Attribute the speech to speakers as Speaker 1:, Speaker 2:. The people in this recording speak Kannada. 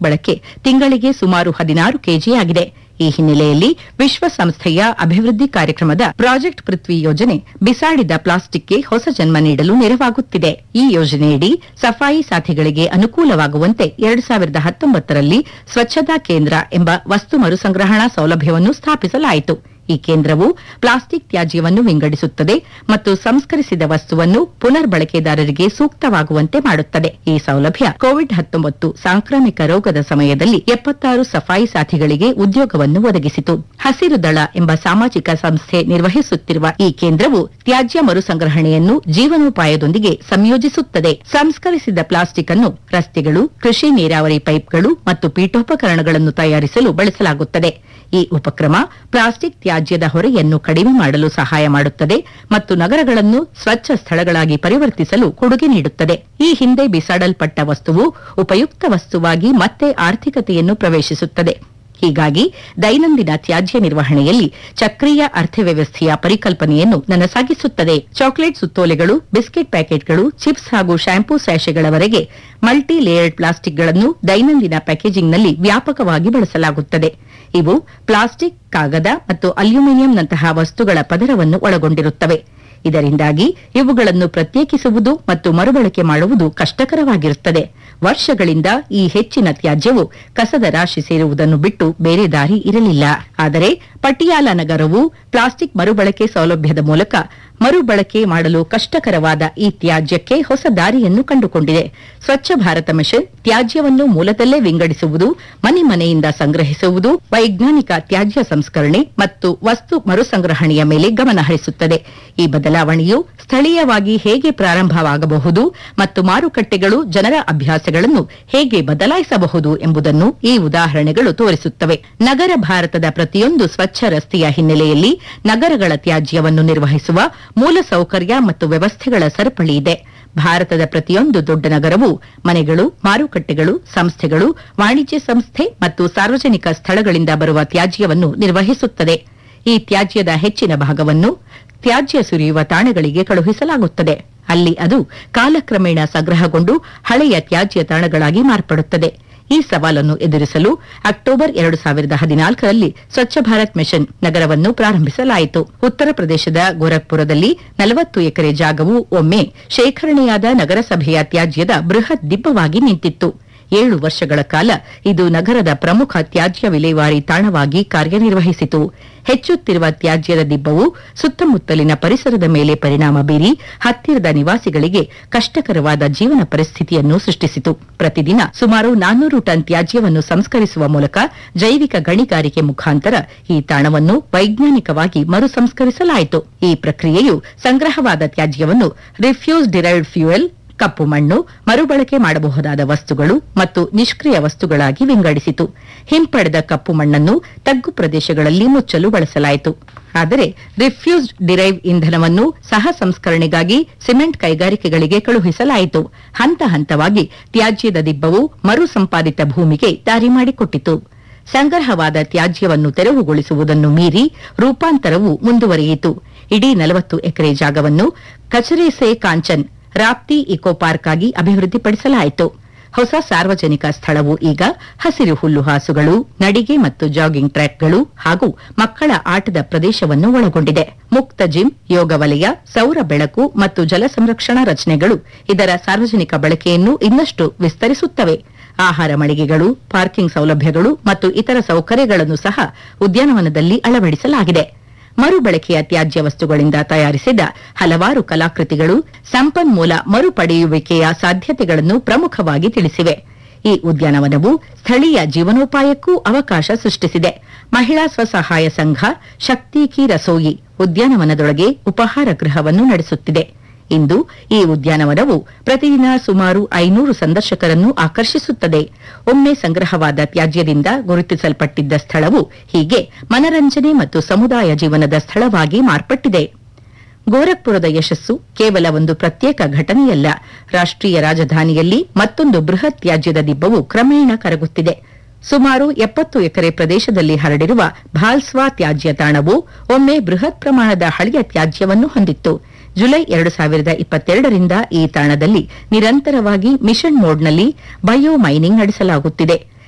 Speaker 1: ಬಳಕೆ ತಿಂಗಳಿಗೆ ಸುಮಾರು ಹದಿನಾರು ಕೆಜಿ ಆಗಿದೆ ಈ ಹಿನ್ನೆಲೆಯಲ್ಲಿ ವಿಶ್ವಸಂಸ್ಥೆಯ ಅಭಿವೃದ್ಧಿ ಕಾರ್ಯಕ್ರಮದ ಪ್ರಾಜೆಕ್ಟ್ ಪೃಥ್ವಿ ಯೋಜನೆ ಬಿಸಾಡಿದ ಪ್ಲಾಸ್ಟಿಕ್ಗೆ ಹೊಸ ಜನ್ಮ ನೀಡಲು ನೆರವಾಗುತ್ತಿದೆ ಈ ಯೋಜನೆಯಡಿ ಸಫಾಯಿ ಸಾಥಿಗಳಿಗೆ ಅನುಕೂಲವಾಗುವಂತೆ ಎರಡು ಸಾವಿರದ ಹತ್ತೊಂಬತ್ತರಲ್ಲಿ ಸ್ವಚ್ಛತಾ ಕೇಂದ್ರ ಎಂಬ ವಸ್ತು ಮರುಸಂಗ್ರಹಣಾ ಸೌಲಭ್ಯವನ್ನು ಸ್ಥಾಪಿಸಲಾಯಿತು ಈ ಕೇಂದ್ರವು ಪ್ಲಾಸ್ಟಿಕ್ ತ್ಯಾಜ್ಯವನ್ನು ವಿಂಗಡಿಸುತ್ತದೆ ಮತ್ತು ಸಂಸ್ಕರಿಸಿದ ವಸ್ತುವನ್ನು ಪುನರ್ ಬಳಕೆದಾರರಿಗೆ ಸೂಕ್ತವಾಗುವಂತೆ ಮಾಡುತ್ತದೆ ಈ ಸೌಲಭ್ಯ ಕೋವಿಡ್ ಹತ್ತೊಂಬತ್ತು ಸಾಂಕ್ರಾಮಿಕ ರೋಗದ ಸಮಯದಲ್ಲಿ ಎಪ್ಪತ್ತಾರು ಸಫಾಯಿ ಸಾಥಿಗಳಿಗೆ ಉದ್ಯೋಗವನ್ನು ಒದಗಿಸಿತು ಹಸಿರು ದಳ ಎಂಬ ಸಾಮಾಜಿಕ ಸಂಸ್ಥೆ ನಿರ್ವಹಿಸುತ್ತಿರುವ ಈ ಕೇಂದ್ರವು ತ್ಯಾಜ್ಯ ಮರುಸಂಗ್ರಹಣೆಯನ್ನು ಜೀವನೋಪಾಯದೊಂದಿಗೆ ಸಂಯೋಜಿಸುತ್ತದೆ ಸಂಸ್ಕರಿಸಿದ ಪ್ಲಾಸ್ಟಿಕ್ ಅನ್ನು ರಸ್ತೆಗಳು ಕೃಷಿ ನೀರಾವರಿ ಪೈಪ್ಗಳು ಮತ್ತು ಪೀಠೋಪಕರಣಗಳನ್ನು ತಯಾರಿಸಲು ಬಳಸಲಾಗುತ್ತದೆ ಈ ಉಪಕ್ರಮ ಪ್ಲಾಸ್ಟಿಕ್ ತ್ಯಾಜ್ಯದ ಹೊರೆಯನ್ನು ಕಡಿಮೆ ಮಾಡಲು ಸಹಾಯ ಮಾಡುತ್ತದೆ ಮತ್ತು ನಗರಗಳನ್ನು ಸ್ವಚ್ಛ ಸ್ಥಳಗಳಾಗಿ ಪರಿವರ್ತಿಸಲು ಕೊಡುಗೆ ನೀಡುತ್ತದೆ ಈ ಹಿಂದೆ ಬಿಸಾಡಲ್ಪಟ್ಟ ವಸ್ತುವು ಉಪಯುಕ್ತ ವಸ್ತುವಾಗಿ ಮತ್ತೆ ಆರ್ಥಿಕತೆಯನ್ನು ಪ್ರವೇಶಿಸುತ್ತದೆ ಹೀಗಾಗಿ ದೈನಂದಿನ ತ್ಯಾಜ್ಯ ನಿರ್ವಹಣೆಯಲ್ಲಿ ಚಕ್ರೀಯ ಅರ್ಥವ್ಯವಸ್ಥೆಯ ಪರಿಕಲ್ಪನೆಯನ್ನು ನನಸಾಗಿಸುತ್ತದೆ ಚಾಕೊಲೇಟ್ ಸುತ್ತೋಲೆಗಳು ಬಿಸ್ಕೆಟ್ ಪ್ಯಾಕೆಟ್ಗಳು ಚಿಪ್ಸ್ ಹಾಗೂ ಶ್ಯಾಂಪೂ ಸ್ಯಾಶೆಗಳವರೆಗೆ ಮಲ್ಟಿ ಲೇಯರ್ಡ್ ಪ್ಲಾಸ್ಟಿಕ್ಗಳನ್ನು ದೈನಂದಿನ ಪ್ಯಾಕೇಜಿಂಗ್ನಲ್ಲಿ ವ್ಯಾಪಕವಾಗಿ ಬಳಸಲಾಗುತ್ತದೆ ಇವು ಪ್ಲಾಸ್ಟಿಕ್ ಕಾಗದ ಮತ್ತು ಅಲ್ಯೂಮಿನಿಯಂನಂತಹ ವಸ್ತುಗಳ ಪದರವನ್ನು ಒಳಗೊಂಡಿರುತ್ತವೆ ಇದರಿಂದಾಗಿ ಇವುಗಳನ್ನು ಪ್ರತ್ಯೇಕಿಸುವುದು ಮತ್ತು ಮರುಬಳಕೆ ಮಾಡುವುದು ಕಷ್ಟಕರವಾಗಿರುತ್ತದೆ ವರ್ಷಗಳಿಂದ ಈ ಹೆಚ್ಚಿನ ತ್ಯಾಜ್ಯವು ಕಸದ ರಾಶಿ ಸೇರುವುದನ್ನು ಬಿಟ್ಟು ಬೇರೆ ದಾರಿ ಇರಲಿಲ್ಲ ಆದರೆ ಪಟಿಯಾಲ ನಗರವು ಪ್ಲಾಸ್ಟಿಕ್ ಮರುಬಳಕೆ ಸೌಲಭ್ಯದ ಮೂಲಕ ಮರುಬಳಕೆ ಮಾಡಲು ಕಷ್ಟಕರವಾದ ಈ ತ್ಯಾಜ್ಯಕ್ಕೆ ಹೊಸ ದಾರಿಯನ್ನು ಕಂಡುಕೊಂಡಿದೆ ಸ್ವಚ್ಛ ಭಾರತ ಮಿಷನ್ ತ್ಯಾಜ್ಯವನ್ನು ಮೂಲದಲ್ಲೇ ವಿಂಗಡಿಸುವುದು ಮನೆ ಮನೆಯಿಂದ ಸಂಗ್ರಹಿಸುವುದು ವೈಜ್ಞಾನಿಕ ತ್ಯಾಜ್ಯ ಸಂಸ್ಕರಣೆ ಮತ್ತು ವಸ್ತು ಮರುಸಂಗ್ರಹಣೆಯ ಮೇಲೆ ಗಮನ ಹರಿಸುತ್ತದೆ ಈ ಬದಲಾವಣೆಯು ಸ್ಥಳೀಯವಾಗಿ ಹೇಗೆ ಪ್ರಾರಂಭವಾಗಬಹುದು ಮತ್ತು ಮಾರುಕಟ್ಟೆಗಳು ಜನರ ಅಭ್ಯಾಸಗಳನ್ನು ಹೇಗೆ ಬದಲಾಯಿಸಬಹುದು ಎಂಬುದನ್ನು ಈ ಉದಾಹರಣೆಗಳು ತೋರಿಸುತ್ತವೆ ನಗರ ಭಾರತದ ಪ್ರತಿಯೊಂದು ಸ್ವಚ್ಛ ರಸ್ತೆಯ ಹಿನ್ನೆಲೆಯಲ್ಲಿ ನಗರಗಳ ತ್ಯಾಜ್ಯವನ್ನು ನಿರ್ವಹಿಸುವ ಮೂಲಸೌಕರ್ಯ ಮತ್ತು ವ್ಯವಸ್ಥೆಗಳ ಸರಪಳಿ ಇದೆ ಭಾರತದ ಪ್ರತಿಯೊಂದು ದೊಡ್ಡ ನಗರವು ಮನೆಗಳು ಮಾರುಕಟ್ಟೆಗಳು ಸಂಸ್ಥೆಗಳು ವಾಣಿಜ್ಯ ಸಂಸ್ಥೆ ಮತ್ತು ಸಾರ್ವಜನಿಕ ಸ್ಥಳಗಳಿಂದ ಬರುವ ತ್ಯಾಜ್ಯವನ್ನು ನಿರ್ವಹಿಸುತ್ತದೆ ಈ ತ್ಯಾಜ್ಯದ ಹೆಚ್ಚಿನ ಭಾಗವನ್ನು ತ್ಯಾಜ್ಯ ಸುರಿಯುವ ತಾಣಗಳಿಗೆ ಕಳುಹಿಸಲಾಗುತ್ತದೆ ಅಲ್ಲಿ ಅದು ಕಾಲಕ್ರಮೇಣ ಸಂಗ್ರಹಗೊಂಡು ಹಳೆಯ ತ್ಯಾಜ್ಯ ತಾಣಗಳಾಗಿ ಮಾರ್ಪಡುತ್ತದೆ ಈ ಸವಾಲನ್ನು ಎದುರಿಸಲು ಅಕ್ಟೋಬರ್ ಎರಡು ಸಾವಿರದ ಹದಿನಾಲ್ಕರಲ್ಲಿ ಸ್ವಚ್ಛ ಭಾರತ್ ಮಿಷನ್ ನಗರವನ್ನು ಪ್ರಾರಂಭಿಸಲಾಯಿತು ಉತ್ತರ ಪ್ರದೇಶದ ಗೋರಖ್ಪುರದಲ್ಲಿ ನಲವತ್ತು ಎಕರೆ ಜಾಗವು ಒಮ್ಮೆ ಶೇಖರಣೆಯಾದ ನಗರಸಭೆಯ ತ್ಯಾಜ್ಯದ ಬೃಹತ್ ದಿಬ್ಬವಾಗಿ ನಿಂತಿತ್ತು ಏಳು ವರ್ಷಗಳ ಕಾಲ ಇದು ನಗರದ ಪ್ರಮುಖ ತ್ಯಾಜ್ಯ ವಿಲೇವಾರಿ ತಾಣವಾಗಿ ಕಾರ್ಯನಿರ್ವಹಿಸಿತು ಹೆಚ್ಚುತ್ತಿರುವ ತ್ಯಾಜ್ಯದ ದಿಬ್ಬವು ಸುತ್ತಮುತ್ತಲಿನ ಪರಿಸರದ ಮೇಲೆ ಪರಿಣಾಮ ಬೀರಿ ಹತ್ತಿರದ ನಿವಾಸಿಗಳಿಗೆ ಕಷ್ಟಕರವಾದ ಜೀವನ ಪರಿಸ್ಥಿತಿಯನ್ನು ಸೃಷ್ಟಿಸಿತು ಪ್ರತಿದಿನ ಸುಮಾರು ನಾನ್ನೂರು ಟನ್ ತ್ಯಾಜ್ಯವನ್ನು ಸಂಸ್ಕರಿಸುವ ಮೂಲಕ ಜೈವಿಕ ಗಣಿಗಾರಿಕೆ ಮುಖಾಂತರ ಈ ತಾಣವನ್ನು ವೈಜ್ಞಾನಿಕವಾಗಿ ಮರುಸಂಸ್ಕರಿಸಲಾಯಿತು ಈ ಪ್ರಕ್ರಿಯೆಯು ಸಂಗ್ರಹವಾದ ತ್ಯಾಜ್ಯವನ್ನು ರಿಫ್ಯೂಸ್ ಡಿರೈವ್ಡ್ ಫ್ಯೂಯಲ್ ಕಪ್ಪು ಮಣ್ಣು ಮರುಬಳಕೆ ಮಾಡಬಹುದಾದ ವಸ್ತುಗಳು ಮತ್ತು ನಿಷ್ಕ್ರಿಯ ವಸ್ತುಗಳಾಗಿ ವಿಂಗಡಿಸಿತು ಹಿಂಪಡೆದ ಕಪ್ಪು ಮಣ್ಣನ್ನು ತಗ್ಗು ಪ್ರದೇಶಗಳಲ್ಲಿ ಮುಚ್ಚಲು ಬಳಸಲಾಯಿತು ಆದರೆ ರಿಫ್ಯೂಸ್ಡ್ ಡಿರೈವ್ ಇಂಧನವನ್ನು ಸಹ ಸಂಸ್ಕರಣೆಗಾಗಿ ಸಿಮೆಂಟ್ ಕೈಗಾರಿಕೆಗಳಿಗೆ ಕಳುಹಿಸಲಾಯಿತು ಹಂತ ಹಂತವಾಗಿ ತ್ಯಾಜ್ಯದ ದಿಬ್ಬವು ಮರು ಸಂಪಾದಿತ ಭೂಮಿಗೆ ದಾರಿ ಮಾಡಿಕೊಟ್ಟಿತು ಸಂಗ್ರಹವಾದ ತ್ಯಾಜ್ಯವನ್ನು ತೆರವುಗೊಳಿಸುವುದನ್ನು ಮೀರಿ ರೂಪಾಂತರವು ಮುಂದುವರಿಯಿತು ಇಡೀ ನಲವತ್ತು ಎಕರೆ ಜಾಗವನ್ನು ಕಚರೆ ಸೇ ಕಾಂಚನ್ ರಾಪ್ತಿ ಇಕೋ ಪಾರ್ಕ್ ಆಗಿ ಅಭಿವೃದ್ಧಿಪಡಿಸಲಾಯಿತು ಹೊಸ ಸಾರ್ವಜನಿಕ ಸ್ಥಳವು ಈಗ ಹಸಿರು ಹುಲ್ಲುಹಾಸುಗಳು ನಡಿಗೆ ಮತ್ತು ಜಾಗಿಂಗ್ ಟ್ರ್ಯಾಕ್ಗಳು ಹಾಗೂ ಮಕ್ಕಳ ಆಟದ ಪ್ರದೇಶವನ್ನು ಒಳಗೊಂಡಿದೆ ಮುಕ್ತ ಜಿಮ್ ಯೋಗ ವಲಯ ಸೌರ ಬೆಳಕು ಮತ್ತು ಜಲ ಸಂರಕ್ಷಣಾ ರಚನೆಗಳು ಇದರ ಸಾರ್ವಜನಿಕ ಬಳಕೆಯನ್ನು ಇನ್ನಷ್ಟು ವಿಸ್ತರಿಸುತ್ತವೆ ಆಹಾರ ಮಳಿಗೆಗಳು ಪಾರ್ಕಿಂಗ್ ಸೌಲಭ್ಯಗಳು ಮತ್ತು ಇತರ ಸೌಕರ್ಯಗಳನ್ನು ಸಹ ಉದ್ಯಾನವನದಲ್ಲಿ ಅಳವಡಿಸಲಾಗಿದೆ ಮರುಬಳಕೆಯ ತ್ಯಾಜ್ಯ ವಸ್ತುಗಳಿಂದ ತಯಾರಿಸಿದ ಹಲವಾರು ಕಲಾಕೃತಿಗಳು ಸಂಪನ್ಮೂಲ ಮರುಪಡೆಯುವಿಕೆಯ ಸಾಧ್ಯತೆಗಳನ್ನು ಪ್ರಮುಖವಾಗಿ ತಿಳಿಸಿವೆ ಈ ಉದ್ಯಾನವನವು ಸ್ಥಳೀಯ ಜೀವನೋಪಾಯಕ್ಕೂ ಅವಕಾಶ ಸೃಷ್ಟಿಸಿದೆ ಮಹಿಳಾ ಸ್ವಸಹಾಯ ಸಂಘ ಶಕ್ತಿ ಕಿ ರಸೋಯಿ ಉದ್ಯಾನವನದೊಳಗೆ ಉಪಹಾರ ಗೃಹವನ್ನು ನಡೆಸುತ್ತಿದೆ ಇಂದು ಈ ಉದ್ಯಾನವನವು ಪ್ರತಿದಿನ ಸುಮಾರು ಐನೂರು ಸಂದರ್ಶಕರನ್ನು ಆಕರ್ಷಿಸುತ್ತದೆ ಒಮ್ಮೆ ಸಂಗ್ರಹವಾದ ತ್ಯಾಜ್ಯದಿಂದ ಗುರುತಿಸಲ್ಪಟ್ಟಿದ್ದ ಸ್ಥಳವು ಹೀಗೆ ಮನರಂಜನೆ ಮತ್ತು ಸಮುದಾಯ ಜೀವನದ ಸ್ಥಳವಾಗಿ ಮಾರ್ಪಟ್ಟಿದೆ ಗೋರಖ್ಪುರದ ಯಶಸ್ಸು ಕೇವಲ ಒಂದು ಪ್ರತ್ಯೇಕ ಘಟನೆಯಲ್ಲ ರಾಷ್ಟ್ರೀಯ ರಾಜಧಾನಿಯಲ್ಲಿ ಮತ್ತೊಂದು ಬೃಹತ್ ತ್ಯಾಜ್ಯದ ದಿಬ್ಬವು ಕ್ರಮೇಣ ಕರಗುತ್ತಿದೆ ಸುಮಾರು ಎಪ್ಪತ್ತು ಎಕರೆ ಪ್ರದೇಶದಲ್ಲಿ ಹರಡಿರುವ ಭಾಲ್ಸ್ವಾ ತ್ಯಾಜ್ಯ ತಾಣವು ಒಮ್ಮೆ ಬೃಹತ್ ಪ್ರಮಾಣದ ಹಳೆಯ ತ್ಯಾಜ್ಯವನ್ನು ಹೊಂದಿತ್ತು ಜುಲೈ ಎರಡು ಸಾವಿರದ ಇಪ್ಪತ್ತೆರಡರಿಂದ ಈ ತಾಣದಲ್ಲಿ ನಿರಂತರವಾಗಿ ಮಿಷನ್ ಮೋಡ್ನಲ್ಲಿ ಬಯೋ ಮೈನಿಂಗ್ ನಡೆಸಲಾಗುತ್ತಿದೆ